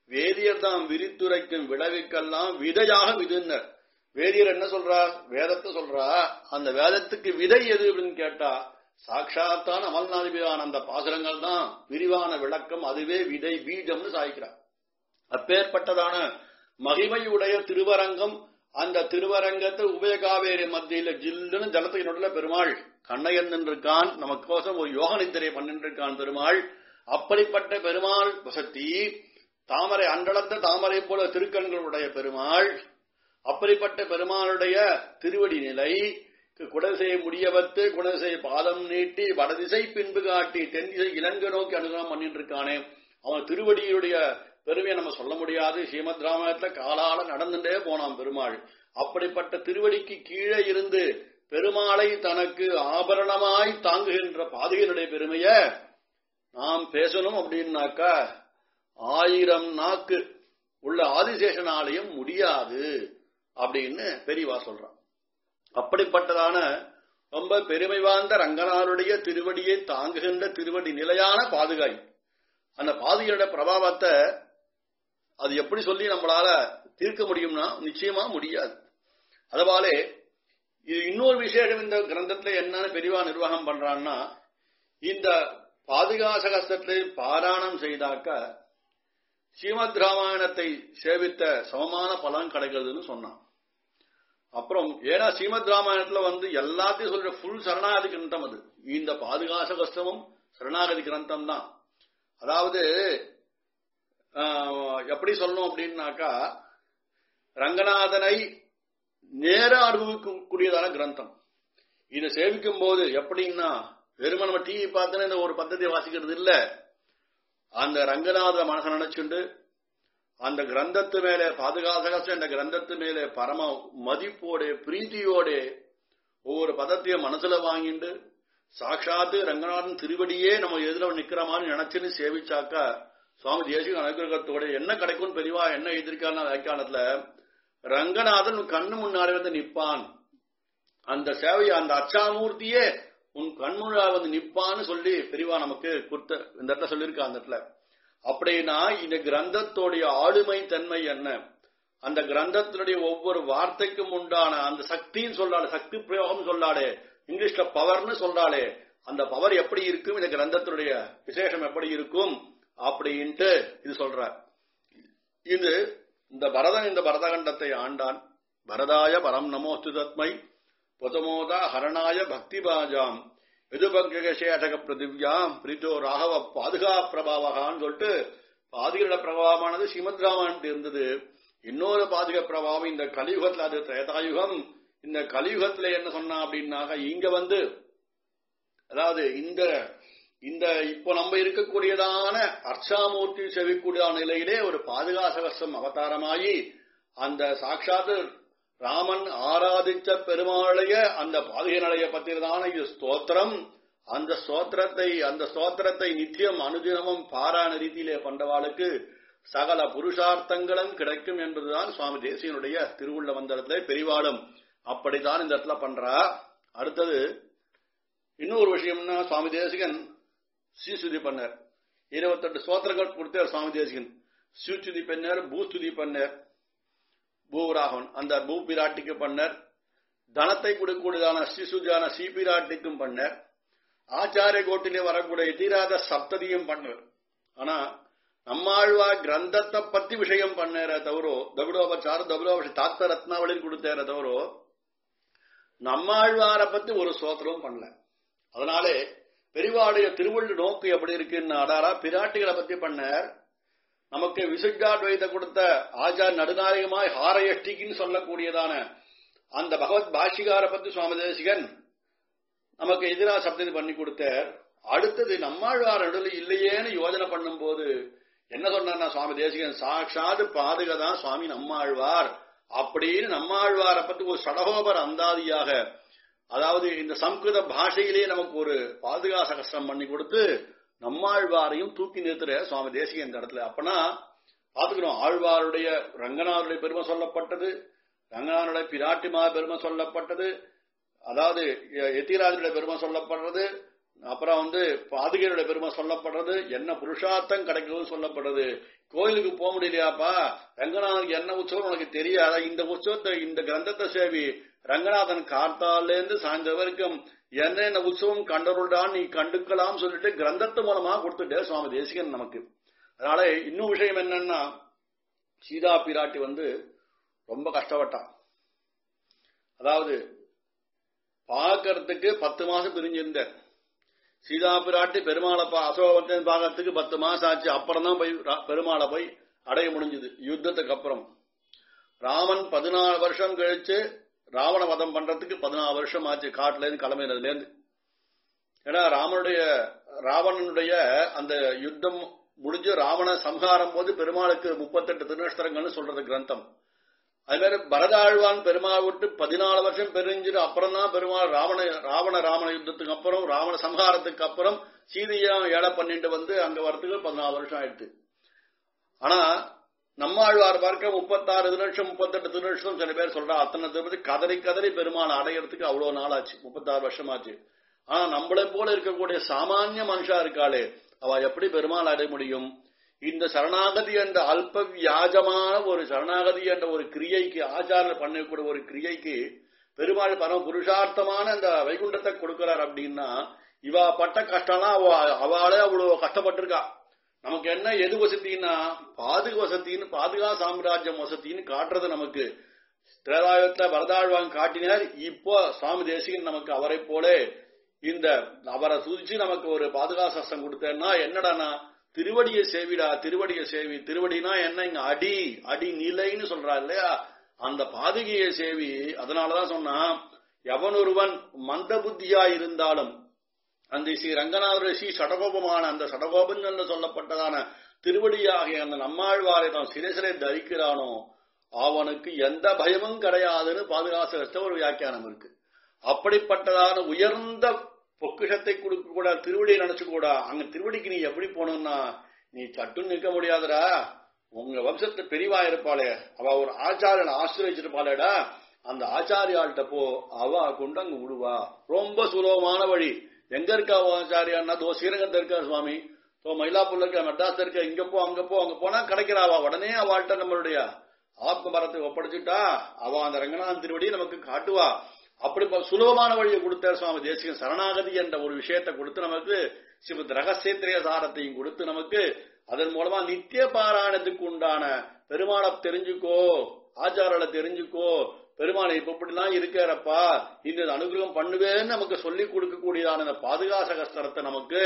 வேதியர் தாம் விரித்துரைக்கும் விளைவுக்கெல்லாம் விதையாக விதுன்னர் வேதியர் என்ன சொல்றா வேதத்தை சொல்றா அந்த வேதத்துக்கு விதை எது அப்படின்னு கேட்டா சாட்சாத்தான அமல்நாதிபிரான அந்த பாசுரங்கள் தான் விரிவான விளக்கம் அதுவே விதை பீஜம்னு சாய்க்கிறார் அப்பேற்பட்டதான மகிமையுடைய திருவரங்கம் அந்த திருவரங்கத்தை உபயகாவேரி மத்தியில ஜில்லுன்னு ஜலத்துக்கு நடுல பெருமாள் கண்ணையன் இருக்கான் நமக்கோசம் ஒரு யோக நித்திரை பண்ணிட்டு இருக்கான் பெருமாள் அப்படிப்பட்ட பெருமாள் வசத்தி தாமரை அன்றளந்த தாமரை போல திருக்கண்களுடைய பெருமாள் அப்படிப்பட்ட பெருமாளுடைய திருவடி நிலை குடசை முடியவத்து குடசை பாதம் நீட்டி வடதிசை பின்பு காட்டி தென் திசை இலங்கை நோக்கி அனுகிரகம் பண்ணிட்டு இருக்கானே அவன் திருவடியுடைய பெருமையை நம்ம சொல்ல முடியாது ஸ்ரீமத் ராமாயணத்துல காலால நடந்துட்டே போனான் பெருமாள் அப்படிப்பட்ட திருவடிக்கு கீழே இருந்து பெருமாளை தனக்கு ஆபரணமாய் தாங்குகின்ற பாதுகையினுடைய பெருமைய நாம் பேசணும் அப்படின்னாக்கா ஆயிரம் நாக்கு உள்ள ஆதிசேஷனாலயம் முடியாது அப்படின்னு பெரியவா சொல்றான் அப்படிப்பட்டதான ரொம்ப பெருமை வாய்ந்த ரங்கனாருடைய திருவடியை தாங்குகின்ற திருவடி நிலையான பாதுகாய் அந்த பாதுகையோட பிரபாவத்தை அது எப்படி சொல்லி நம்மளால தீர்க்க முடியும்னா நிச்சயமா முடியாது அதுபாலே இது இன்னொரு விசேஷம் இந்த கிரந்தத்துல என்னன்னு பெரிவா நிர்வாகம் பண்றான்னா இந்த பாதுகாசகஸ்தத்தை பாராயணம் செய்தாக்க ஸ்ரீமத் ராமாயணத்தை சேவித்த சமமான பலன் கிடைக்கிறதுன்னு சொன்னான் அப்புறம் ஏன்னா ஸ்ரீமத் ராமாயணத்துல வந்து எல்லாத்தையும் சொல்ற ஃபுல் சரணாகதி கிரந்தம் அது இந்த பாதுகாச கஷ்டமும் சரணாகதி கிரந்தம் தான் அதாவது எப்படி சொல்லணும் அப்படின்னாக்கா ரங்கநாதனை நேர அனுபவிக்கக்கூடியதான கிரந்தம் இதை சேவிக்கும் போது எப்படின்னா வெறும நம்ம டிவி பார்த்தோன்னா இந்த ஒரு பద్ధதி வாசிக்கிறது இல்ல அந்த ரங்கநாத மனசை நினைச்சுண்டு அந்த கிரந்தத்து மேலே பாதுகாசகசம் இந்த கிரந்தத்து மேலே பரம மதிப்போட பிரீத்தியோட ஒவ்வொரு பதத்தையும் மனசுல வாங்கிண்டு சாட்சாத்து ரங்கநாதன் திருவடியே நம்ம எதிர நிக்கிற மாதிரி நினைச்சுன்னு சேவிச்சாக்கா சுவாமி தேசிக அனுகிரகத்தோட என்ன கிடைக்கும் பெரியவா என்ன எதிர்க்கான வியாக்கியானத்துல ரங்கநாதன் கண்ணு முன்னாடி வந்து நிப்பான் அந்த சேவையை அந்த அச்சாமூர்த்தியே உன் கண்முழா வந்து நிப்பான்னு சொல்லி பெரியவா நமக்கு கொடுத்த இந்த இடத்துல சொல்லியிருக்கா அந்த இடத்துல அப்படின்னா இந்த கிரந்தத்தோடைய ஆளுமை தன்மை என்ன அந்த கிரந்தத்தினுடைய ஒவ்வொரு வார்த்தைக்கும் உண்டான அந்த சக்தின்னு சொல்றாளே சக்தி பிரயோகம் சொல்லாடே இங்கிலீஷ்ல பவர்னு சொல்றாளே அந்த பவர் எப்படி இருக்கும் இந்த கிரந்தத்தினுடைய விசேஷம் எப்படி இருக்கும் அப்படின்ட்டு இது சொல்ற இது இந்த பரதன் இந்த பரதகண்டத்தை ஆண்டான் பரதாய பரம் நமோஸ்து தத்மை புதமோதா ஹரணாய பக்தி பாஜாம் எதுபங்கேஷேஷக பிரதிவ்யாம் பிரீத்தோ ராகவ பாதுகா பிரபாவகான்னு சொல்லிட்டு பாதுகள பிரபாவமானது ஸ்ரீமத் ராமாயணத்து இருந்தது இன்னொரு பாதுக பிரபாவம் இந்த கலியுகத்துல அது திரேதாயுகம் இந்த கலியுகத்துல என்ன சொன்னா அப்படின்னாக்க இங்க வந்து அதாவது இந்த இந்த இப்போ நம்ம இருக்கக்கூடியதான அர்ச்சாமூர்த்தி செவிக்கூடியதான நிலையிலே ஒரு பாதுகாசகசம் அவதாரமாயி அந்த சாட்சாத்து ராமன் ஆராதிச்ச பெருமாளைய அந்த பாதுகை நிலைய பத்திரதான இது ஸ்தோத்திரம் அந்த ஸ்தோத்திரத்தை அந்த ஸ்தோத்திரத்தை நித்தியம் அனுதினமும் பாராயண ரீதியிலே பண்றவாளுக்கு சகல புருஷார்த்தங்களும் கிடைக்கும் என்பதுதான் சுவாமி தேசியனுடைய திருவுள்ள வந்தடத்துல பெரிவாளும் அப்படித்தான் இந்த இடத்துல பண்றா அடுத்தது இன்னொரு விஷயம்னா சுவாமி தேசிகன் ஸ்ரீசுதி பண்ணார் இருபத்தெட்டு ஸ்தோத்திரங்கள் கொடுத்தார் சுவாமி தேசிகன் ஸ்ரீசுதி பண்ணார் பூஸ்துதி பண்ணார் பூராகவன் அந்த பூ பிராட்டிக்கு பண்ணர் தனத்தை கொடுக்கூடியதான ஸ்ரீசுதியான ஸ்ரீ பிராட்டிக்கும் பண்ணர் ஆச்சாரிய கோட்டிலே வரக்கூடிய தீராத சப்ததியும் பண்ணர் ஆனா நம்மாழ்வா கிரந்தத்தை பத்தி விஷயம் பண்ணேற தவிரோ தகுடோபச்சார தகுடோப தாத்த ரத்னாவளியில் கொடுத்தேற தவிரோ நம்மாழ்வார பத்தி ஒரு சோத்திரமும் பண்ணல அதனாலே பெரிவாடைய திருவள்ளு நோக்கு எப்படி இருக்குன்னு அடாரா பிராட்டிகளை பத்தி பண்ணார் நமக்கு விசுஜாத்வைத கொடுத்த ஆச்சார் நடுநாயகமாய் ஹாரயஷ்டிக்குன்னு சொல்லக்கூடியதான அந்த பகவத் பாஷிகார பத்தி சுவாமி தேசிகன் நமக்கு எதிரா சப்ததி பண்ணி கொடுத்தார் அடுத்தது நம்மாழ்வார் நடுவில் இல்லையேன்னு யோஜனை பண்ணும் போது என்ன சொன்னார்னா சுவாமி தேசிகன் சாட்சாது பாதுகா தான் சுவாமி நம்மாழ்வார் அப்படின்னு நம்மாழ்வாரை பத்தி ஒரு சடகோபர் அந்தாதியாக அதாவது இந்த சம்ஸ்கிருத பாஷையிலேயே நமக்கு ஒரு பாதுகாச கஷ்டம் பண்ணி கொடுத்து நம்மாழ்வாரையும் தூக்கி நிறுத்துற சுவாமி தேசிக இந்த இடத்துல அப்பனா பாத்துக்கணும் ஆழ்வாருடைய ரங்கநாதருடைய பெருமை சொல்லப்பட்டது ரங்கநாதனுடைய பிராட்டிமா பெருமை சொல்லப்பட்டது அதாவது எத்திராஜனுடைய பெருமை சொல்லப்படுறது அப்புறம் வந்து பாதுகையுடைய பெருமை சொல்லப்படுறது என்ன புருஷார்த்தம் கிடைக்குதுன்னு சொல்லப்படுறது கோயிலுக்கு போக முடியலையாப்பா ரங்கநாதனுக்கு என்ன உற்சவம் உனக்கு தெரியாதா இந்த உற்சவத்தை இந்த கிரந்தத்தை சேவி ரங்கநாதன் காத்தாலேருந்து சாயந்தரம் வரைக்கும் என்னென்ன உற்சவம் கண்டருள்டான் நீ கண்டுக்கலாம் சொல்லிட்டு கிரந்தத்து மூலமா கொடுத்துட்டே சுவாமி தேசிகன் நமக்கு அதனால இன்னும் விஷயம் என்னன்னா சீதா பிராட்டி வந்து ரொம்ப கஷ்டப்பட்டான் அதாவது பார்க்கறதுக்கு பத்து மாசம் பிரிஞ்சிருந்த சீதா பிராட்டி பெருமாளை பா அசோகவர்த்தன் பார்க்கறதுக்கு பத்து மாசம் ஆச்சு அப்புறம் தான் போய் ரா- பெருமாளை போய் அடைய முடிஞ்சது யுத்தத்துக்கு அப்புறம் ராமன் பதினாலு வருஷம் கழிச்சு ராவண வதம் பண்றதுக்கு பதினாலு வருஷம் ஆச்சு காட்டுல இருந்து கிளம்பினதுல இருந்து ஏன்னா ராமனுடைய ராவணனுடைய அந்த யுத்தம் முடிஞ்சு ராவண சம்ஹாரம் போது பெருமாளுக்கு முப்பத்தெட்டு திருநஷ்டரங்கள்னு சொல்றது கிரந்தம் அது மாதிரி பரதாழ்வான் பெருமாள் விட்டு பதினாலு வருஷம் பெரிஞ்சிட்டு அப்புறம் தான் பெருமாள் ராவண ராவண ராவண யுத்தத்துக்கு அப்புறம் ராவண சம்ஹாரத்துக்கு அப்புறம் சீதையா ஏழை பண்ணிட்டு வந்து அங்க வரத்துக்கு பதினாலு வருஷம் ஆயிடுது ஆனா நம்மாழ்வார் பார்க்க முப்பத்தாறு திருநட்சம் முப்பத்தெட்டு திருநட்சம் சில பேர் சொல்றா அத்தனை திருப்பதி கதறி கதறி பெருமாள் அடையறதுக்கு அவ்வளவு நாள் ஆச்சு முப்பத்தாறு வருஷம் ஆச்சு ஆனா நம்மளை போல இருக்கக்கூடிய சாமானிய மனுஷா இருக்காளே அவ எப்படி பெருமாள் அடைய முடியும் இந்த சரணாகதி என்ற அல்ப வியாஜமான ஒரு சரணாகதி என்ற ஒரு கிரியைக்கு ஆச்சாரம் பண்ணக்கூடிய ஒரு கிரியைக்கு பெருமாள் பரம புருஷார்த்தமான அந்த வைகுண்டத்தை கொடுக்கிறார் அப்படின்னா இவா பட்ட கஷ்டம்லாம் அவ அவளே அவ்வளவு கஷ்டப்பட்டிருக்கா நமக்கு என்ன எது வசதின்னா பாதுக வசதின்னு பாதுகா சாம்ராஜ்யம் வசதின்னு காட்டுறது நமக்கு திரேதாயுத்த வரதாழ்வாங்க காட்டினார் இப்போ சுவாமி தேசிகன் நமக்கு அவரை போல இந்த அவரை சுதிச்சு நமக்கு ஒரு பாதுகா சஸ்தம் கொடுத்தேன்னா என்னடானா திருவடியை சேவிடா திருவடியை சேவி திருவடினா என்ன இங்க அடி அடி நிலைன்னு சொல்றா இல்லையா அந்த பாதுகையை சேவி அதனாலதான் சொன்னா எவனொருவன் மந்த புத்தியா இருந்தாலும் அந்த ஸ்ரீ ரங்கநாதர் ஸ்ரீ சடகோபமான அந்த சடகோபன் என்று சொல்லப்பட்டதான திருவடியாகிய அந்த நம்மாழ்வாரை தான் சிறைசிறை தரிக்கிறானோ அவனுக்கு எந்த பயமும் கிடையாதுன்னு பாதுகாசகத்த ஒரு வியாக்கியானம் இருக்கு அப்படிப்பட்டதான உயர்ந்த பொக்கிஷத்தை கொடுக்க கூட திருவடியை நினைச்சு கூட அங்க திருவடிக்கு நீ எப்படி போகணும்னா நீ சட்டுன்னு நிற்க முடியாதுடா உங்க வம்சத்து பெரியவா இருப்பாளே அவ ஒரு ஆச்சாரியனை ஆசிரியச்சிருப்பாளேடா அந்த ஆச்சாரியாள்கிட்ட போ அவ கொண்டு அங்க விடுவா ரொம்ப சுலபமான வழி எங்க இருக்கா உன் ஆச்சாரியான்னா தோ ஸ்ரீரங்கத்தில் இருக்கா சுவாமி தோ மயிலாப்பூர்ல இருக்க மெட்ராஸ்ல இருக்க இங்க போ அங்க போ அங்க போனா கிடைக்கிறாவா உடனே அவள்கிட்ட நம்மளுடைய ஆத்ம மரத்தை ஒப்படைச்சுட்டா அவ அந்த ரங்கநாதன் திருவடியை நமக்கு காட்டுவா அப்படி ப- சுலபமான வழியை கொடுத்தார் சுவாமி தேசிகன் சரணாகதி என்ற ஒரு விஷயத்தை கொடுத்து நமக்கு சிவத் ரகசியத்திரிய சாரத்தையும் கொடுத்து நமக்கு அதன் மூலமா நித்திய பாராயணத்துக்கு உண்டான பெருமாளை தெரிஞ்சுக்கோ ஆச்சாரங்களை தெரிஞ்சுக்கோ பெருமாளை இப்ப இப்படிலாம் இருக்காரப்பா இந்த அனுகிரகம் பண்ணுவேன்னு நமக்கு சொல்லி கொடுக்கக்கூடியதான இந்த பாதுகாச கஸ்திரத்தை நமக்கு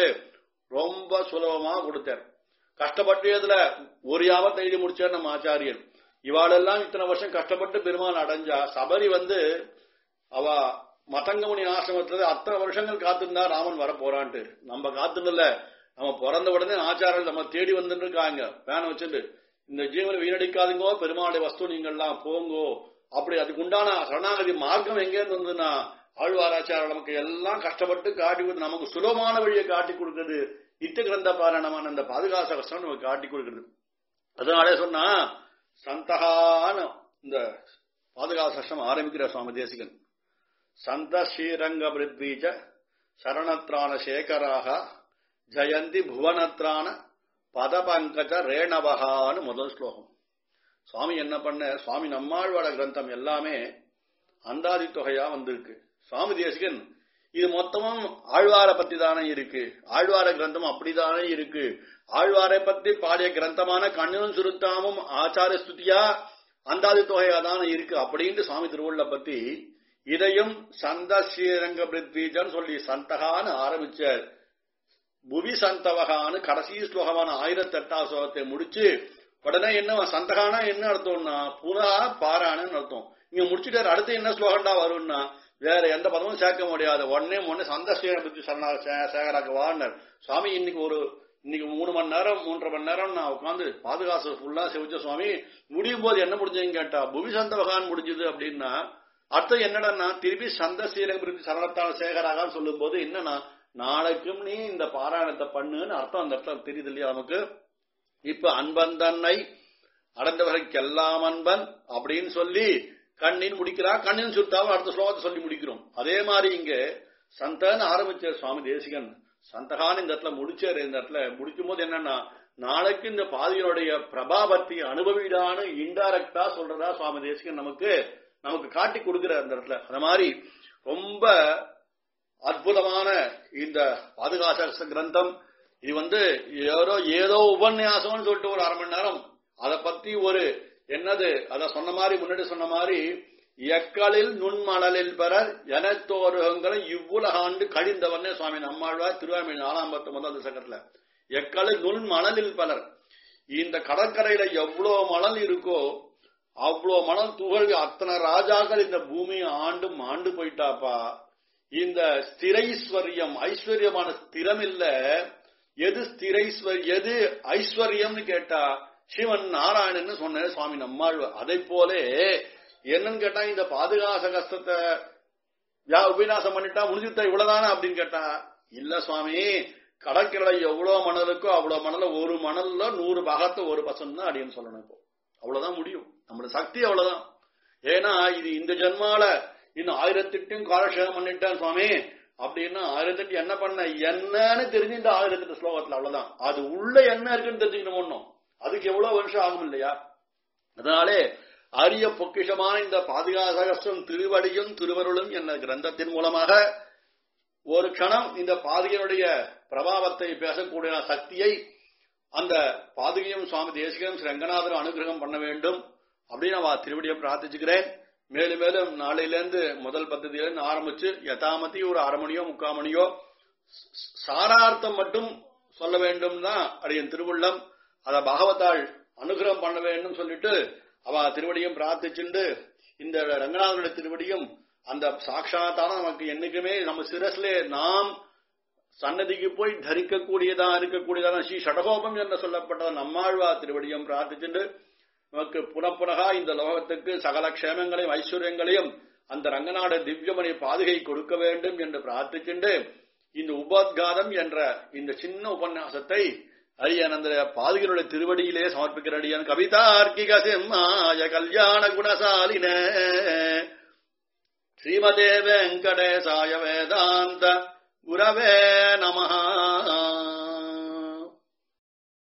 ரொம்ப சுலபமா கொடுத்தார் கஷ்டப்பட்டு இதுல ஒரு யாவத்தை எழுதி முடிச்சார் நம்ம ஆச்சாரியர் இவாளெல்லாம் இத்தனை வருஷம் கஷ்டப்பட்டு பெருமாள் அடைஞ்சா சபரி வந்து அவ மதங்கமுனி ஆசிரமத்துல அத்தனை வருஷங்கள் காத்திருந்தா ராமன் வர போறான்ட்டு நம்ம காத்துனல நம்ம பிறந்த உடனே ஆச்சாரர்கள் நம்ம தேடி வந்துட்டு இருக்காங்க வேன் வச்சுட்டு இந்த ஜீவனை வீணடிக்காதுங்கோ பெருமாளுடைய வஸ்து நீங்கள்லாம் போங்கோ அப்படி அதுக்கு உண்டான சரணாகதி மார்க்கம் எங்க இருந்து வந்ததுன்னா ஆழ்வாராச்சாரம் நமக்கு எல்லாம் கஷ்டப்பட்டு காட்டி கொடுத்து நமக்கு சுலபமான வழியை காட்டி கொடுக்குறது இத்த கிரந்த பாராயணமான அந்த பாதுகாச கஷ்டம் நமக்கு காட்டி கொடுக்குறது அதனாலே சொன்னா சந்தகான இந்த பாதுகாசம் ஆரம்பிக்கிற சுவாமி தேசிகன் சந்த ஸ்ரீரங்க பிருத்வீஜ சரணத்ராண சேகராக ஜெயந்தி புவனத்ரான பதபங்கஜ ரேணவகான்னு முதல் ஸ்லோகம் சுவாமி என்ன பண்ண சுவாமி நம்மாழ்வாட கிரந்தம் எல்லாமே அந்தாதி தொகையா வந்திருக்கு சுவாமி தேசிகன் இது மொத்தமும் ஆழ்வார பத்தி தானே இருக்கு ஆழ்வார கிரந்தம் அப்படிதானே இருக்கு ஆழ்வாரை பத்தி பாடிய கிரந்தமான கண்ணனும் சுருத்தாமும் ஆச்சார ஸ்துதியா அந்தாதி தொகையா தானே இருக்கு அப்படின்னு சுவாமி திருவள்ள பத்தி இதையும் சந்த ஸ்ரீரங்க பிருத்வீஜன் சொல்லி சந்தகான்னு ஆரம்பிச்சார் புவி சந்தவகான்னு கடைசி ஸ்லோகமான ஆயிரத்தி எட்டாம் ஸ்லோகத்தை முடிச்சு உடனே என்ன சந்தகானா என்ன அர்த்தம்னா புனா பாரான்னு அர்த்தம் இங்க முடிச்சுட்டாரு அடுத்து என்ன ஸ்லோகண்டா வரும்னா வேற எந்த பதமும் சேர்க்க முடியாது உடனே முன்னே சந்த ஸ்ரீரங்க பிருத்வி சரணா சே- சேகராக்கு வாடினார் சுவாமி இன்னைக்கு ஒரு இன்னைக்கு மூணு மணி நேரம் மூன்றரை மணி நேரம் நான் உட்காந்து பாதுகாசு ஃபுல்லா செவிச்ச சுவாமி முடியும் போது என்ன முடிஞ்சதுன்னு கேட்டா புவி சந்தவகான் முடிஞ்சது அப்படின்னா அர்த்தம் என்னடா திருப்பி சந்த ஸ்ரீரங்க பிருத்தி சரணத்தான சேகராகான்னு சொல்லும் போது என்னன்னா நாளைக்கும் நீ இந்த பாராயணத்தை பண்ணுன்னு அர்த்தம் அந்த அர்த்தம் தெரியுது இல்லையா நமக்கு இப்ப அன்பன் தன்னை அடைந்தவர்களுக்கெல்லாம் அன்பன் அப்படின்னு சொல்லி கண்ணின் முடிக்கிறா கண்ணின் சுத்தாவும் அடுத்த ஸ்லோகத்தை சொல்லி முடிக்கிறோம் அதே மாதிரி இங்க சந்தன்னு ஆரம்பிச்சார் சுவாமி தேசிகன் சந்தகான்னு இந்த இடத்துல முடிச்சாரு இந்த இடத்துல முடிக்கும் போது என்னன்னா நாளைக்கு இந்த பாதியினுடைய பிரபாவத்தை அனுபவிடான்னு இன்டைரக்டா சொல்றதா சுவாமி தேசிகன் நமக்கு நமக்கு காட்டி கொடுக்கிற அந்த இடத்துல அந்த மாதிரி ரொம்ப அற்புதமான இந்த பாதுகாச கிரந்தம் இது வந்து ஏதோ ஏதோ உபன்யாசம்னு சொல்லிட்டு ஒரு அரை மணி நேரம் அதை பத்தி ஒரு என்னது அத சொன்ன மாதிரி முன்னாடி சொன்ன மாதிரி எக்களில் நுண்மணலில் பெறர் எனத்தோருகங்களை இவ்வுலகாண்டு கழிந்தவனே சுவாமி நம்மாழ்வார் திருவாமி நாலாம் பத்து முதல் சங்கத்துல எக்களில் நுண்மணலில் பலர் இந்த கடற்கரையில எவ்வளவு மணல் இருக்கோ அவ்வளோ மணல் துகள் அத்தனை ராஜாக்கள் இந்த பூமியை ஆண்டு ஆண்டு போயிட்டாப்பா இந்த ஸ்திரைஸ்வரியம் ஐஸ்வர்யமான ஸ்திரம் இல்ல எது ஸ்திரைஸ்வர் எது ஐஸ்வர்யம்னு கேட்டா சிவன் நாராயணன் சொன்ன சுவாமி நம்மாழ்வார் அதை போலே என்னன்னு கேட்டா இந்த பாதுகாச கஷ்டத்தை யா உபநாசம் பண்ணிட்டா முடிஞ்சுட்டா இவ்வளவுதானே அப்படின்னு கேட்டா இல்ல சுவாமி கடற்கரை எவ்வளவு மணல் இருக்கோ அவ்வளவு மணல்ல ஒரு மணல்ல நூறு பாகத்தை ஒரு பசம் தான் அப்படின்னு சொல்லணும் இப்போ அவ்வளவுதான் முடியும் நம்மளோட சக்தி அவ்வளவுதான் ஏன்னா இது இந்த ஜென்மால இன்னும் ஆயிரத்தெட்டும் காலக்ஷேபம் பண்ணிட்டேன் சுவாமி அப்படின்னா ஆயிரத்தெட்டு என்ன பண்ண என்னன்னு தெரிஞ்சு இந்த ஆயிரத்தெட்டு ஸ்லோகத்துல அவ்வளவுதான் அது உள்ள என்ன இருக்குன்னு தெரிஞ்சுக்கணும் ஒண்ணும் அதுக்கு எவ்வளவு வருஷம் ஆகும் இல்லையா அதனாலே அரிய பொக்கிஷமான இந்த பாதுகாசகஸ்டம் திருவடியும் திருவருளும் என்ற கிரந்தத்தின் மூலமாக ஒரு க்ஷணம் இந்த பாதுகையினுடைய பிரபாவத்தை பேசக்கூடிய சக்தியை அந்த பாதுகையும் சுவாமி தேசிகம் ஸ்ரீ ரங்கநாதரும் அனுகிரகம் பண்ண வேண்டும் அப்படின்னு நான் திருவடியை பிரார்த்திச்சுக்கிறேன் மேலும் மேலும் நாளையிலேருந்து முதல் பദ്ധதியிலிருந்து ஆரம்பிச்சு யதாமதி ஒரு அரை மணியோ முக்கால் மணியோ சாரார்த்தம் மட்டும் சொல்ல வேண்டும் தான் அடியன் திருவுள்ளம் அத பகவத்தாள் அனுகிரகம் பண்ண வேண்டும் சொல்லிட்டு அவ திருவடியும் பிரார்த்திச்சுண்டு இந்த ரங்கநாதனுடைய திருவடியும் அந்த சாட்சாத்தான நமக்கு என்னைக்குமே நம்ம சிரஸ்ல நாம் சன்னதிக்கு போய் தரிக்கக்கூடியதா இருக்கக்கூடியதான ஸ்ரீ ஷடகோபம் என்று சொல்லப்பட்ட நம்மாழ்வா திருவடியும் பிரார்த்திச்சுண்டு நமக்கு புனப்புனகா இந்த லோகத்துக்கு சகல க்ஷேமங்களையும் ஐஸ்வர்யங்களையும் அந்த ரங்கநாட திவ்யமணி பாதுகை கொடுக்க வேண்டும் என்று பிரார்த்திச்சுண்டு இந்த உபோத்காதம் என்ற இந்த சின்ன உபன்யாசத்தை அரியன் அந்த பாதுகளுடைய திருவடியிலே சமர்ப்பிக்கிற அடியன் கவிதார்க்கிக சிம்மாய கல்யாண குணசாலின ஸ்ரீமதே வெங்கடேசாய வேதாந்த குரவே நமஹா